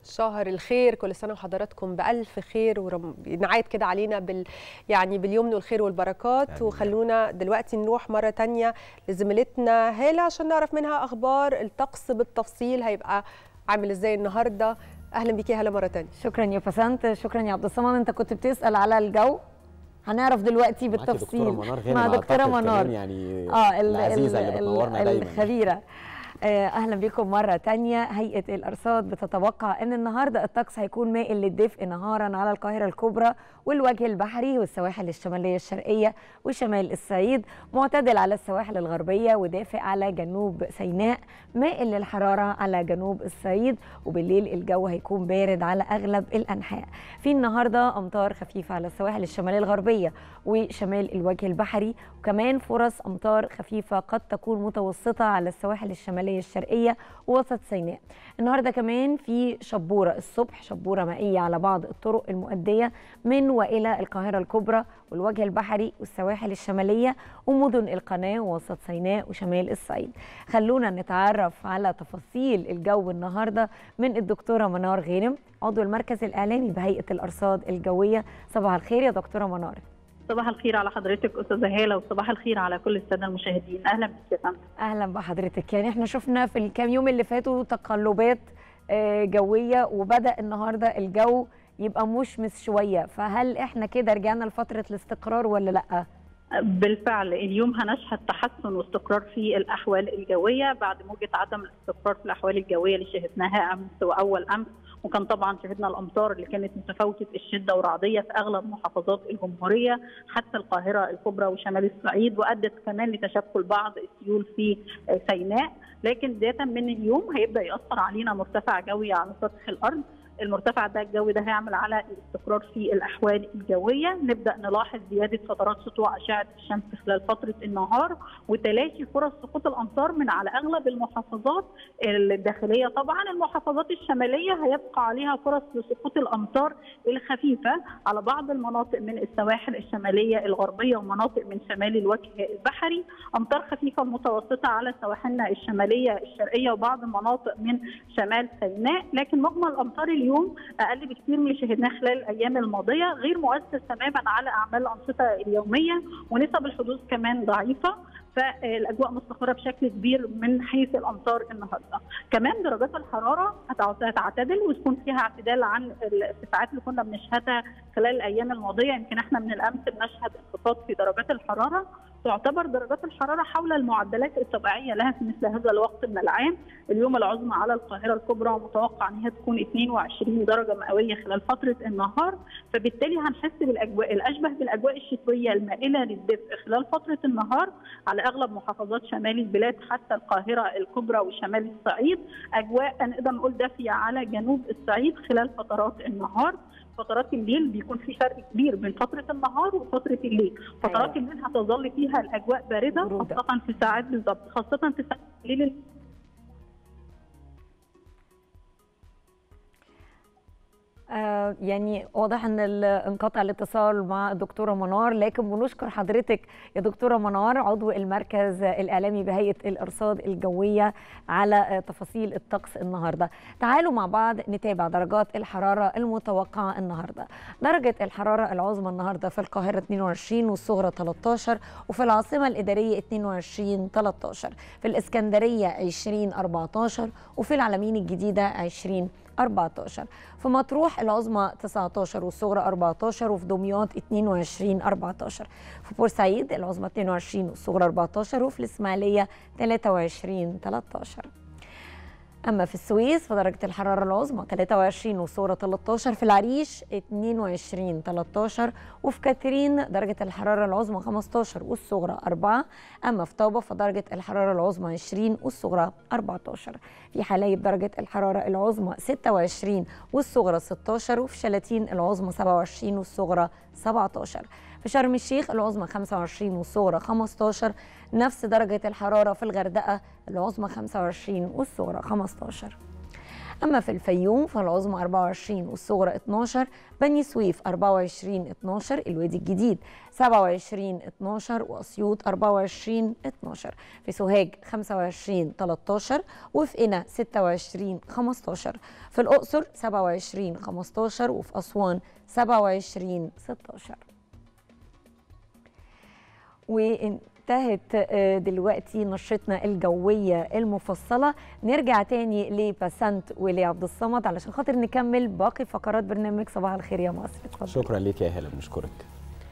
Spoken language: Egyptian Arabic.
شهر الخير كل سنه وحضراتكم بالف خير ونعاد كده علينا بال يعني باليمن والخير والبركات آمين. وخلونا دلوقتي نروح مره تانية لزميلتنا هاله عشان نعرف منها اخبار الطقس بالتفصيل هيبقى عامل ازاي النهارده اهلا بيكي يا هاله مره تانية شكرا يا بسنت شكرا يا عبد الصمد انت كنت بتسال على الجو هنعرف دلوقتي معاكي بالتفصيل دكتوره منار غانم مع دكتوره أعتقد منار كمان يعني اه ال- العزيزه ال- اللي بتنورنا دايما الخبيره آه، اهلا بكم مره تانية هيئه الارصاد بتتوقع ان النهارده الطقس هيكون مائل للدفء نهارا على القاهره الكبرى والوجه البحري والسواحل الشماليه الشرقيه وشمال الصعيد معتدل على السواحل الغربيه ودافئ على جنوب سيناء مائل للحراره على جنوب الصعيد وبالليل الجو هيكون بارد على اغلب الانحاء في النهارده امطار خفيفه على السواحل الشماليه الغربيه وشمال الوجه البحري وكمان فرص امطار خفيفه قد تكون متوسطه على السواحل الشماليه الشرقيه ووسط سيناء النهارده كمان في شبوره الصبح شبوره مائيه على بعض الطرق المؤديه من والى القاهره الكبرى والوجه البحري والسواحل الشماليه ومدن القناه ووسط سيناء وشمال الصعيد خلونا نتعرف على تفاصيل الجو النهارده من الدكتوره منار غانم عضو المركز الاعلامي بهيئه الارصاد الجويه صباح الخير يا دكتوره منار صباح الخير على حضرتك استاذه هاله وصباح الخير على كل الساده المشاهدين اهلا بك يا فندم اهلا بحضرتك يعني احنا شفنا في الكام يوم اللي فاتوا تقلبات آه، جويه وبدا النهارده الجو يبقى مشمس شويه فهل احنا كده رجعنا لفتره الاستقرار ولا لا بالفعل اليوم هنشهد تحسن واستقرار في الاحوال الجويه بعد موجه عدم الاستقرار في الاحوال الجويه اللي شهدناها امس واول امس وكان طبعا شهدنا الامطار اللي كانت متفاوته الشده ورعديه في اغلب محافظات الجمهوريه حتى القاهره الكبرى وشمال الصعيد وادت كمان لتشكل بعض السيول في سيناء لكن بدايه من اليوم هيبدا ياثر علينا مرتفع جوي على سطح الارض المرتفع ده الجوي ده هيعمل على الاستقرار في الاحوال الجويه نبدا نلاحظ زياده فترات سطوع اشعه الشمس خلال فتره النهار وتلاشي فرص سقوط الامطار من على اغلب المحافظات الداخليه طبعا المحافظات الشماليه هيبقى عليها فرص لسقوط الامطار الخفيفه على بعض المناطق من السواحل الشماليه الغربيه ومناطق من شمال الوجه البحري امطار خفيفه متوسطه على سواحلنا الشماليه الشرقيه وبعض المناطق من شمال سيناء لكن مجمل الامطار اليوم اقل بكثير من اللي شهدناه خلال الايام الماضيه غير مؤثر تماما على اعمال الانشطه اليوميه ونسب الحدوث كمان ضعيفه فالاجواء مستقره بشكل كبير من حيث الامطار النهارده. كمان درجات الحراره هتعتدل وتكون فيها اعتدال عن الارتفاعات اللي كنا بنشهدها خلال الايام الماضيه يمكن احنا من الامس بنشهد انخفاض في درجات الحراره تعتبر درجات الحراره حول المعدلات الطبيعيه لها في مثل هذا الوقت من العام، اليوم العظمى على القاهره الكبرى متوقع ان هي تكون 22 درجه مئويه خلال فتره النهار، فبالتالي هنحس بالاجواء الاشبه بالاجواء الشتويه المائله للدفء خلال فتره النهار على اغلب محافظات شمال البلاد حتى القاهره الكبرى وشمال الصعيد، اجواء نقدر نقول دافيه على جنوب الصعيد خلال فترات النهار. فترات الليل بيكون في فرق كبير بين فتره النهار وفتره الليل، فترات الليل هتظل فيها الاجواء بارده برودة. خاصه في ساعات بالظبط خاصه في ساعات الليل آه يعني واضح ان ال- انقطع الاتصال مع الدكتوره منار لكن بنشكر حضرتك يا دكتوره منار عضو المركز الاعلامي بهيئه الارصاد الجويه على آه، تفاصيل الطقس النهارده تعالوا مع بعض نتابع درجات الحراره المتوقعه النهارده درجه الحراره العظمى النهارده في القاهره 22 والصغرى 13 وفي العاصمه الاداريه 22 13 في الاسكندريه 20 14 وفي العلمين الجديده 20 14 في مطروح العظمى 19 والصغرى 14 وفي دمياط 22 14 في بورسعيد العظمى 22 والصغرى 14 وفي الإسماعيلية 23 13 أما في السويس فدرجة الحرارة العظمى 23 والصغرى 13 في العريش 22 13 وفي كاترين درجة الحرارة العظمى 15 والصغرى 4 أما في طابة فدرجة الحرارة العظمى 20 والصغرى 14 في حلايب درجة الحرارة العظمى 26 والصغرى 16 وفي شلاتين العظمى 27 والصغرى 17 في شرم الشيخ العظمى 25 والصغرى 15 نفس درجة الحرارة في الغردقة العظمى 25 والصغرى 15 أما في الفيوم فالعظمى 24 والصغرى 12 بني سويف 24 12 الوادي الجديد 27 12 وأسيوط 24 12 في سوهاج 25 13 وفي قنا 26 15 في الأقصر 27 15 وفي أسوان 27 16 وانتهت دلوقتي نشرتنا الجوية المفصلة نرجع تاني لبسنت ولعبد الصمد علشان خاطر نكمل باقي فقرات برنامج صباح الخير يا مصر اتفضل شكرا ليك يا هلا بنشكرك